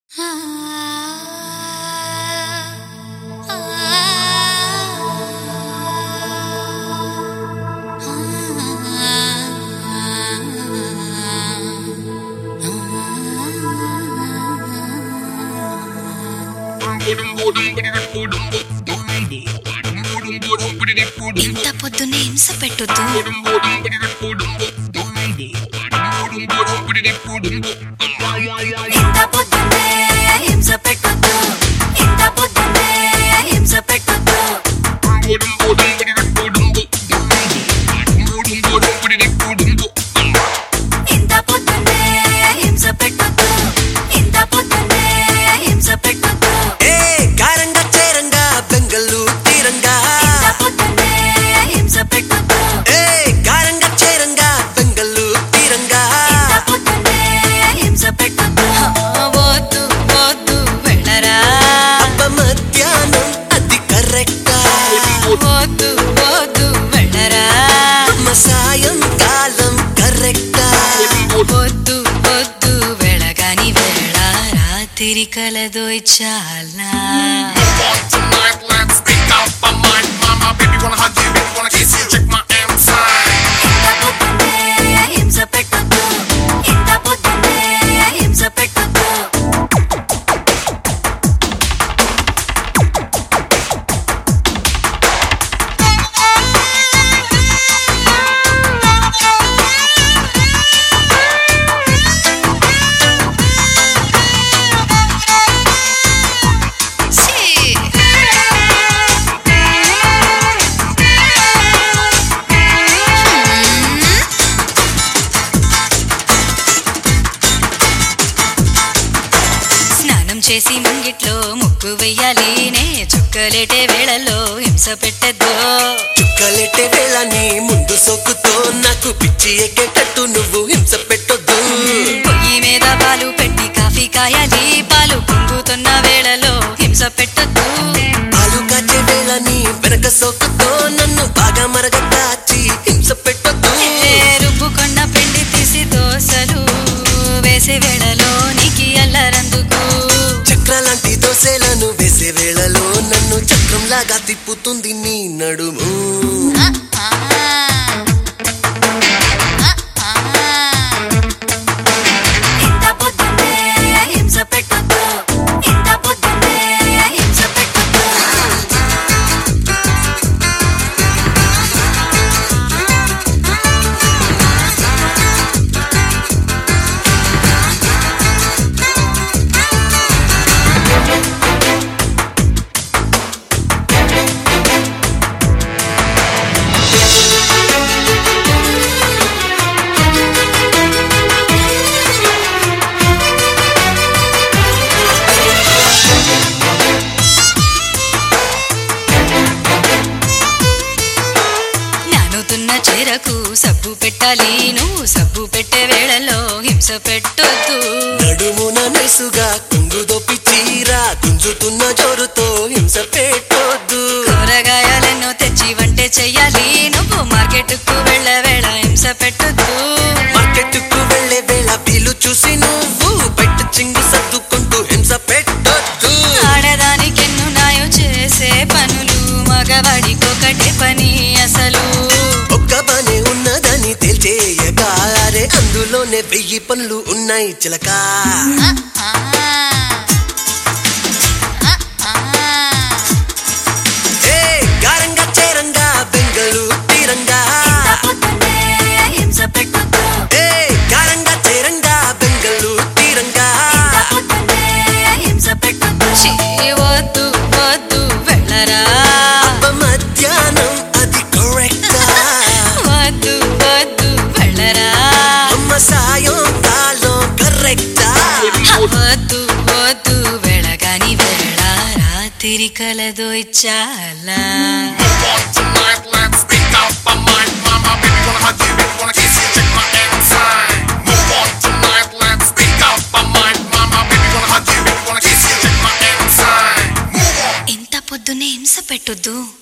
ఇంత పొద్దున్నే హింస పెట్టొద్దు ఇంత పొద్దున్నే హింస పెట్టొద్దు ఇంత పొద్దున్నే హింస పెట్టొద్దు ఇంత పొద్దున్నే హింస పెట్టొద్దు ఇంత పొద్దున్నే హింస పెట్టొద్దు ఏ కారంగా చేరంగా బెంగళూరు తీరంగా ఇంత పొద్దున్నే హింస పెట్టొద్దు ఏ కారంగా చేరంగా బెంగళూరు తీరంగా ఇంత పొద్దున్నే హింస పెట్టొద్దు వద్దు వద్దు వెళ్ళరా అబ్బ మధ్యాహ్నం అది కరెక్టా వద్దు వద్దు వెళ్ళరా అమ్మ సాయంకాలం కరెక్టా వద్దు వద్దు వెళ్ళగాని వేళ రాత్రి కలదోయ్ చాలా ఇంత పొద్దున్నే హింస పెట్టొద్దు ఇంత పొద్దున్నే హింస పెట్టొద్దు ఛీ! స్నానం చేసి ముంగిట్లో ముగ్గు వెయ్యాలి నే చుక్కలేటే వేళల్లో హింస పెట్టద్దు చుక్కలెట్టే వేళ నీ ముందు సోకుతో నాకు పిచ్చి ఎక్కేటట్టు నువ్వు హింస పెట్టొద్దు పొయ్యి మీద పాలు పెట్టి కాఫీ కాయాలి పాలు పొంగుతున్న వేళలో హింస పెట్టద్దు పాలు కాచే వేళ నీ వెనక సోకుతో నన్ను బాగా మరగ కాచి హింస పెట్టొద్దు రుబ్బుకొండ పిండి తీసి దోశలు వేసే వేళలో నీకి అల్లరందుకు చక్రాలాంటి దోశలను వేసే వేళలో నన్ను చక్రంలాగా తిప్పుతుంది నీ నడుము ఇంత పొద్దున్నే హింస పెట్టొద్దు ఇంత పొద్దున్నే హింస పెట్టొద్దు నానుతున్న చీరకు సబ్బు పెట్టాలి నువ్వు సబ్బు పెట్టే వేళలో హింస పెట్టొద్దు నడుమున నెసుగా కుంగు దొప్పి చీర గుంజుతున్న జోరుతో హింస పెట్టొద్దు కూరగాయలను తెచ్చి వంటే చెయ్యాలి నువ్వు మార్కెట్కు వెళ్ళ వేళ హింస పెట్టొద్దు మార్కెట్కు వెళ్ళే వేళ వీలు చూసి నువ్వు బయట చింగు సర్దుకుంటూ హింస పెట్టొద్దు ఆడదానికెన్ను నాయో చేసే పనులు మగవాడికొకటే పని అసలు ఒక్క పని ఉన్నదని తేల్చేయగారే అందులోనే వెయ్యి పనులు ఉన్నాయి చిలక ఏ గారంగా చేరంగా బెంగళూరు తీరంగా పొద్దున్నే హింస పెట్టొద్దు ఏ గారంగా చేరంగా బెంగళూరు తీరంగా పొద్దున్నే హింస పెట్టొద్దు ఛీ, వద్దు వద్దు వెళ్ళరా అబ్బ మధ్యాహ్నం అది కరెక్టా వద్దు వద్దు వెళ్ళరా అమ్మ సాయంకాలం కరెక్టా వద్దు వద్దు వెళ్ళగాని వేళ రాత్రి కలదోయ్ చాలా ఇంత పొద్దున్నే హింస పెట్టొద్దు